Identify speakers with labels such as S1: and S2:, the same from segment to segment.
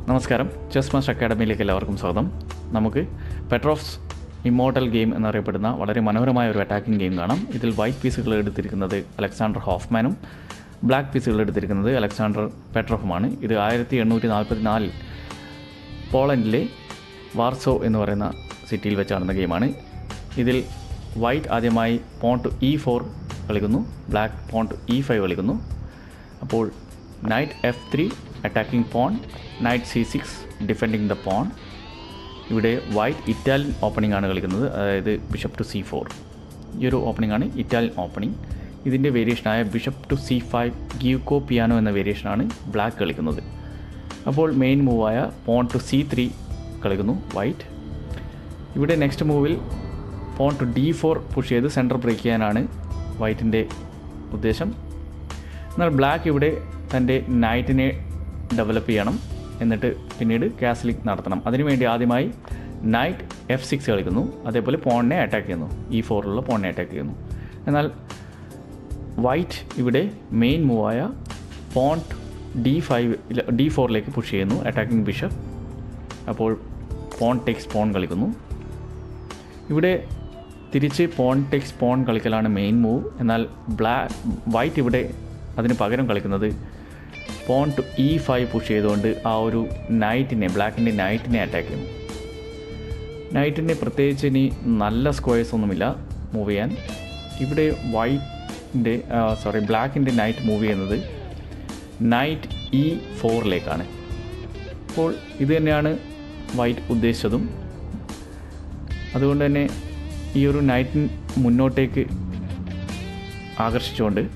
S1: നമസ്കാരം chess master അക്കാഡമിയിലേക്ക് എല്ലാവർക്കും സ്വാഗതം നമുക്ക് പെട്രോഫ്സ് ഇമ്മോർട്ടൽ ഗെയിം എന്നറിയപ്പെടുന്ന വളരെ മനോഹരമായ ഒരു അറ്റാക്കിംഗ് ഗെയിം കാണാം ഇതിൽ വൈറ്റ് പീസുകൾ എടുത്തിരിക്കുന്നത് അലക്സാണ്ടർ ഹോഫ്മാനും ബ്ലാക്ക് പീസുകൾ എടുത്തിരിക്കുന്നത് അലക്സാണ്ടർ പെട്രോഫുമാണ് ഇത് ആയിരത്തി എണ്ണൂറ്റി നാൽപ്പത്തി നാലിൽ പോളണ്ടിലെ വാർസോ എന്ന് പറയുന്ന സിറ്റിയിൽ വെച്ച് നടന്ന ഗെയിമാണ് ഇതിൽ വൈറ്റ് ആദ്യമായി പോണ്ട് ഇ ഫോർ കളിക്കുന്നു ബ്ലാക്ക് പോണ്ട് ഇ ഫൈവ് കളിക്കുന്നു അപ്പോൾ knight F three attacking pawn knight C six defending the pawn ഇവിടെ വൈറ്റ് ഇറ്റാലിയൻ ഓപ്പണിംഗ് ആണ് കളിക്കുന്നത് അതായത് ബിഷപ്പ് ടു സി ഫോർ ഈ ഒരു ഓപ്പണിംഗ് ആണ് ഇറ്റാലിയൻ ഓപ്പണിംഗ് ഇതിൻ്റെ വേരിയേഷനായ bishop to C five Giuoco Piano എന്ന വേരിയേഷനാണ് ബ്ലാക്ക് കളിക്കുന്നത് അപ്പോൾ മെയിൻ മൂവായ പോൺ ടു സി ത്രീ കളിക്കുന്നു വൈറ്റ് ഇവിടെ നെക്സ്റ്റ് മൂവിൽ pawn to D four push ചെയ്ത് സെൻറ്റർ ബ്രേക്ക് ചെയ്യാനാണ് വൈറ്റിൻ്റെ ഉദ്ദേശം എന്നാൽ ബ്ലാക്ക് ഇവിടെ തൻ്റെ നൈറ്റിനെ ഡെവലപ്പ് ചെയ്യണം എന്നിട്ട് പിന്നീട് കാസലിംഗ് നടത്തണം അതിനുവേണ്ടി ആദ്യമായി നൈറ്റ് എഫ് സിക്സ് കളിക്കുന്നു അതേപോലെ പോണിനെ അറ്റാക്ക് ചെയ്യുന്നു ഈ ഫോറിലുള്ള പോണിനെ അറ്റാക്ക് ചെയ്യുന്നു എന്നാൽ വൈറ്റ് ഇവിടെ മെയിൻ മൂവായ പോണ്ട് ഡി ഫൈവ് ഡി ഫോറിലേക്ക് പുഷ് ചെയ്യുന്നു അറ്റാക്കിംഗ് ബിഷപ്പ് അപ്പോൾ പോൺ ടെക്സ് പോൺ കളിക്കുന്നു ഇവിടെ തിരിച്ച് പോൺ ടെക്സ് പോൺ കളിക്കലാണ് മെയിൻ മൂവ് എന്നാൽ ബ്ലാക്ക് വൈറ്റ് ഇവിടെ അതിന് പകരം കളിക്കുന്നത് pawn to E five push ചെയ്തുകൊണ്ട് ആ ഒരു നൈറ്റിനെ ബ്ലാക്കിൻ്റെ നൈറ്റിനെ അറ്റാക്ക് ചെയ്യുന്നു നൈറ്റിന് പ്രത്യേകിച്ച് ഇനി നല്ല സ്ക്വയേഴ്സ് ഒന്നുമില്ല മൂവ് ചെയ്യാൻ ഇവിടെ വൈറ്റിൻ്റെ സോറി ബ്ലാക്കിൻ്റെ നൈറ്റ് മൂവ് ചെയ്യുന്നത് നൈറ്റ് ഇ ഫോറിലേക്കാണ് അപ്പോൾ ഇത് തന്നെയാണ് വൈറ്റ് ഉദ്ദേശിച്ചതും അതുകൊണ്ട് തന്നെ ഈ ഒരു നൈറ്റിൻ മുന്നോട്ടേക്ക് ആകർഷിച്ചുകൊണ്ട്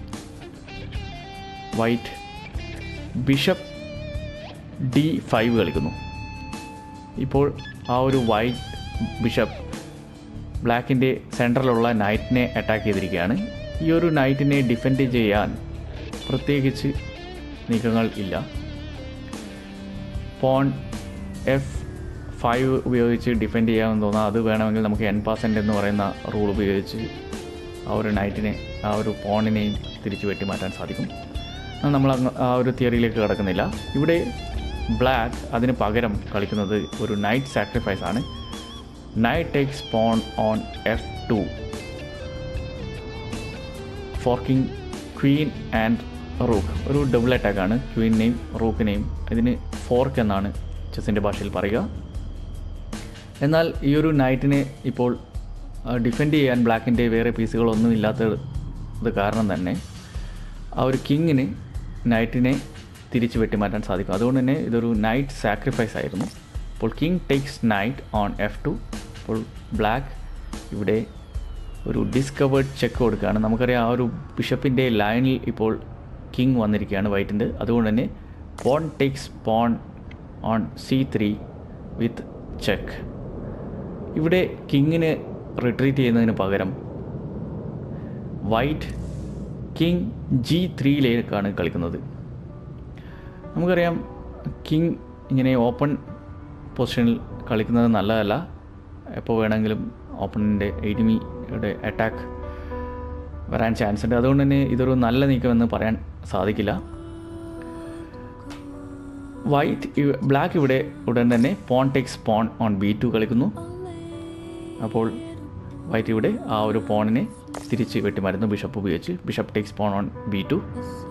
S1: വൈറ്റ് ബിഷപ്പ് ഡി ഫൈവ് കളിക്കുന്നു ഇപ്പോൾ ആ ഒരു വൈറ്റ് ബിഷപ്പ് ബ്ലാക്കിൻ്റെ സെൻട്രലുള്ള നൈറ്റിനെ അറ്റാക്ക് ചെയ്തിരിക്കുകയാണ് ഈ ഒരു നൈറ്റിനെ ഡിഫെൻഡ് ചെയ്യാൻ പ്രത്യേകിച്ച് നീക്കങ്ങൾ ഇല്ല പോൺ എഫ് ഫൈവ് ഉപയോഗിച്ച് ഡിഫെൻഡ് ചെയ്യാമെന്ന് തോന്നാം അത് വേണമെങ്കിൽ നമുക്ക് എൻ പാസൻ്റ് എന്ന് പറയുന്ന റൂൾ ഉപയോഗിച്ച് ആ ഒരു നൈറ്റിനെ ആ ഒരു പോണിനെയും തിരിച്ചു വെട്ടി മാറ്റാൻ സാധിക്കും അത് നമ്മൾ അങ്ങ് ആ ഒരു തിയറിയിലേക്ക് കിടക്കുന്നില്ല ഇവിടെ ബ്ലാക്ക് അതിന് പകരം കളിക്കുന്നത് ഒരു നൈറ്റ് സാക്രിഫൈസ് ആണ് knight takes pawn on F two forking queen and rook ഒരു ഡബിൾ അറ്റാക്കാണ് ക്വീനെയും റൂക്കിനെയും ഇതിന് ഫോർക്ക് എന്നാണ് ചെസ്സിൻ്റെ ഭാഷയിൽ പറയുക എന്നാൽ ഈ ഒരു നൈറ്റിനെ ഇപ്പോൾ ഡിഫെൻഡ് ചെയ്യാൻ ബ്ലാക്കിൻ്റെ വേറെ പീസുകളൊന്നും ഇല്ലാത്തത് കാരണം തന്നെ ആ ഒരു കിങ്ങിന് നൈറ്റിനെ തിരിച്ചു വെട്ടിമാറ്റാൻ സാധിക്കും അതുകൊണ്ട് തന്നെ ഇതൊരു നൈറ്റ് സാക്രിഫൈസ് ആയിരുന്നു അപ്പോൾ king takes knight on F two അപ്പോൾ ബ്ലാക്ക് ഇവിടെ ഒരു ഡിസ്കവേർഡ് ചെക്ക് കൊടുക്കുകയാണ് നമുക്കറിയാം ആ ഒരു ബിഷപ്പിൻ്റെ ലൈനിൽ ഇപ്പോൾ കിങ് വന്നിരിക്കുകയാണ് വൈറ്റിൻ്റെ അതുകൊണ്ട് തന്നെ pawn takes pawn on C three with check ഇവിടെ കിങ്ങിന് റിട്രീറ്റ് ചെയ്യുന്നതിന് പകരം വൈറ്റ് കിങ് ജി ത്രീയിലേക്കാണ് കളിക്കുന്നത് നമുക്കറിയാം കിങ് ഇങ്ങനെ ഓപ്പൺ പൊസിഷനിൽ കളിക്കുന്നത് നല്ലതല്ല എപ്പോൾ വേണമെങ്കിലും ഓപ്പണിൻ്റെ എനിമിയുടെ അറ്റാക്ക് വരാൻ ചാൻസ് ഉണ്ട് അതുകൊണ്ട് തന്നെ ഇതൊരു നല്ല നീക്കമെന്ന് പറയാൻ സാധിക്കില്ല വൈറ്റ് ബ്ലാക്ക് ഇവിടെ ഉടൻ തന്നെ pawn takes pawn on B two കളിക്കുന്നു അപ്പോൾ വൈറ്റ് ഇവിടെ ആ ഒരു പോണിനെ തിരിച്ച് വെട്ടിമാരുന്നു ബിഷപ്പ് ഉപയോഗിച്ച് bishop takes pawn on B two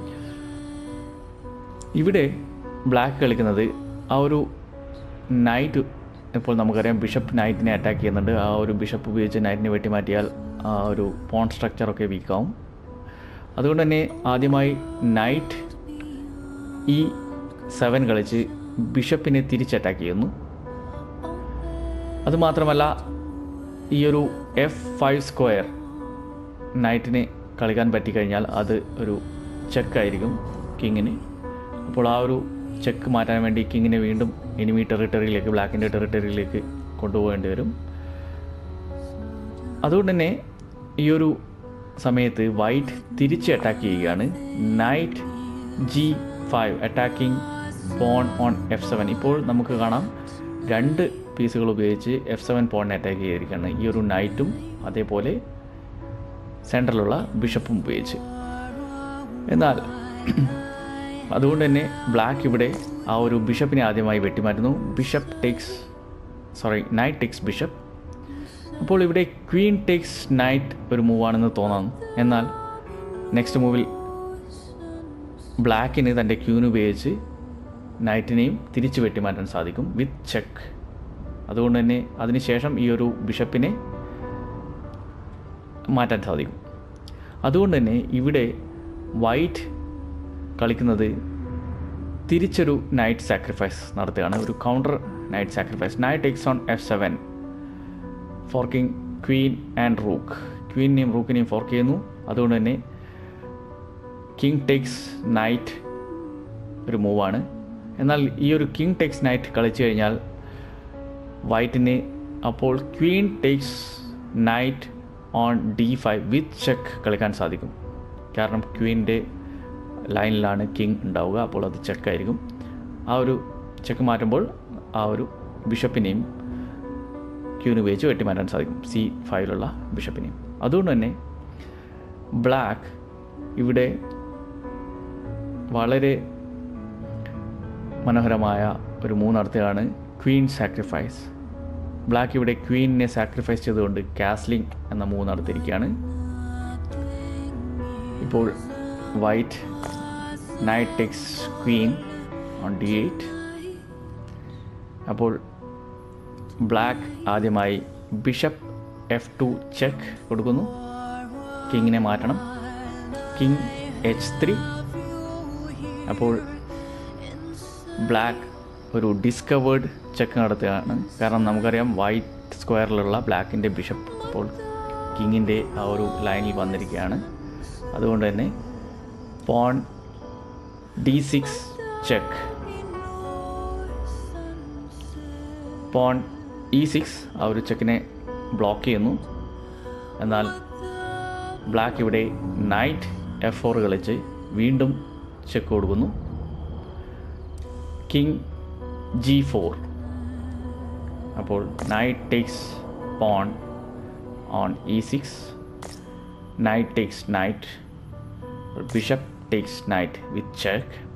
S1: ഇവിടെ ബ്ലാക്ക് കളിക്കുന്നത് ആ ഒരു നൈറ്റ് ഇപ്പോൾ നമുക്കറിയാം ബിഷപ്പ് നൈറ്റിനെ അറ്റാക്ക് ചെയ്യുന്നുണ്ട് ആ ഒരു ബിഷപ്പ് ഉപയോഗിച്ച് നൈറ്റിനെ വെട്ടിമാറ്റിയാൽ ആ ഒരു പോൺ സ്ട്രക്ചറൊക്കെ വീക്കാവും അതുകൊണ്ട് തന്നെ ആദ്യമായി നൈറ്റ് ഈ സെവൻ കളിച്ച് ബിഷപ്പിനെ തിരിച്ച് അറ്റാക്ക് ചെയ്യുന്നു അതുമാത്രമല്ല ഈ ഒരു എഫ് ഫൈവ് സ്ക്വയർ നൈറ്റിനെ കളിക്കാൻ പറ്റിക്കഴിഞ്ഞാൽ അത് ഒരു ചെക്കായിരിക്കും കിങ്ങിന് അപ്പോൾ ആ ഒരു ചെക്ക് മാറ്റാൻ വേണ്ടി കിങ്ങിനെ വീണ്ടും എനിമി ടെറിട്ടറിയിലേക്ക് ബ്ലാക്കിൻ്റെ ടെറിട്ടറിയിലേക്ക് കൊണ്ടുപോകേണ്ടി വരും അതുകൊണ്ട് തന്നെ ഈ ഒരു സമയത്ത് വൈറ്റ് തിരിച്ച് അറ്റാക്ക് ചെയ്യുകയാണ് knight G five attacking pawn on F seven ഇപ്പോൾ നമുക്ക് കാണാം രണ്ട് പീസുകൾ ഉപയോഗിച്ച് എഫ് സെവൻ പോണിനെ അറ്റാക്ക് ചെയ്തിരിക്കുകയാണ് ഈ ഒരു നൈറ്റും അതേപോലെ സെൻട്രലുള്ള ബിഷപ്പും ഉപയോഗിച്ച് എന്നാൽ അതുകൊണ്ട് തന്നെ ബ്ലാക്ക് ഇവിടെ ആ ഒരു ബിഷപ്പിനെ ആദ്യമായി വെട്ടിമാറ്റുന്നു bishop takes sorry knight takes bishop അപ്പോൾ ഇവിടെ ക്വീൻ ടേക്സ് നൈറ്റ് ഒരു മൂവാണെന്ന് തോന്നാം എന്നാൽ നെക്സ്റ്റ് മൂവിൽ ബ്ലാക്കിന് തൻ്റെ ക്യൂന് ഉപയോഗിച്ച് നൈറ്റിനെയും തിരിച്ചു വെട്ടിമാറ്റാൻ സാധിക്കും വിത്ത് ചെക്ക് അതുകൊണ്ട് തന്നെ അതിനുശേഷം ഈ ഒരു ബിഷപ്പിനെ മാറ്റാൻ സാധിക്കും അതുകൊണ്ട് തന്നെ ഇവിടെ വൈറ്റ് കളിക്കുന്നത് തിരിച്ചൊരു നൈറ്റ് സാക്രിഫൈസ് നടത്തുകയാണ് ഒരു counter knight sacrifice knight takes on F seven forking queen and rook ക്വീനെയും റൂക്കിനെയും ഫോർക്ക് ചെയ്യുന്നു അതുകൊണ്ട് തന്നെ കിങ് ടേക്സ് നൈറ്റ് ഒരു മൂവാണ് എന്നാൽ ഈ ഒരു കിങ് ടേക്സ് നൈറ്റ് കളിച്ചു കഴിഞ്ഞാൽ വൈറ്റിന് അപ്പോൾ queen takes knight on D five with check കളിക്കാൻ സാധിക്കും കാരണം ക്വീൻ്റെ ലൈനിലാണ് കിങ് ഉണ്ടാവുക അപ്പോൾ അത് ചെക്കായിരിക്കും ആ ഒരു ചെക്ക് മാറ്റുമ്പോൾ ആ ഒരു ബിഷപ്പിനെയും ക്യൂന് ഉപയോഗിച്ച് വെട്ടിമാറ്റാൻ സാധിക്കും സി ഫൈവിലുള്ള ബിഷപ്പിനെയും അതുകൊണ്ട് തന്നെ ബ്ലാക്ക് ഇവിടെ വളരെ മനോഹരമായ ഒരു മൂന്നർത്ഥമാണ് ക്വീൻ സാക്രിഫൈസ് ബ്ലാക്ക് ഇവിടെ ക്വീനിനെ സാക്രിഫൈസ് ചെയ്തുകൊണ്ട് കാസ്ലിംഗ് എന്ന മൂവ് നടത്തിയിരിക്കുകയാണ് ഇപ്പോൾ white knight takes queen on D eight അപ്പോൾ ബ്ലാക്ക് ആദ്യമായി ബിഷപ്പ് എഫ് ടു ചെക്ക് കൊടുക്കുന്നു കിങ്ങിനെ മാറ്റണം കിങ് എച്ച് ത്രീ അപ്പോൾ ബ്ലാക്ക് ഒരു ഡിസ്കവേർഡ് ചെക്ക് നടത്തുകയാണ് കാരണം നമുക്കറിയാം വൈറ്റ് സ്ക്വയറിലുള്ള ബ്ലാക്കിൻ്റെ ബിഷപ്പ് ഇപ്പോൾ കിങ്ങിൻ്റെ ആ ഒരു ലൈനിൽ വന്നിരിക്കുകയാണ് അതുകൊണ്ട് തന്നെ pawn D six check pawn E six ആ ഒരു ചെക്കിനെ ബ്ലോക്ക് ചെയ്യുന്നു എന്നാൽ ബ്ലാക്ക് ഇവിടെ നൈറ്റ് എഫ് ഫോർ കളിച്ച് വീണ്ടും ചെക്ക് കൊടുക്കുന്നു കിങ് ജി ഫോർ അപ്പോൾ knight takes pawn on E six knight takes knight bishop takes knight with check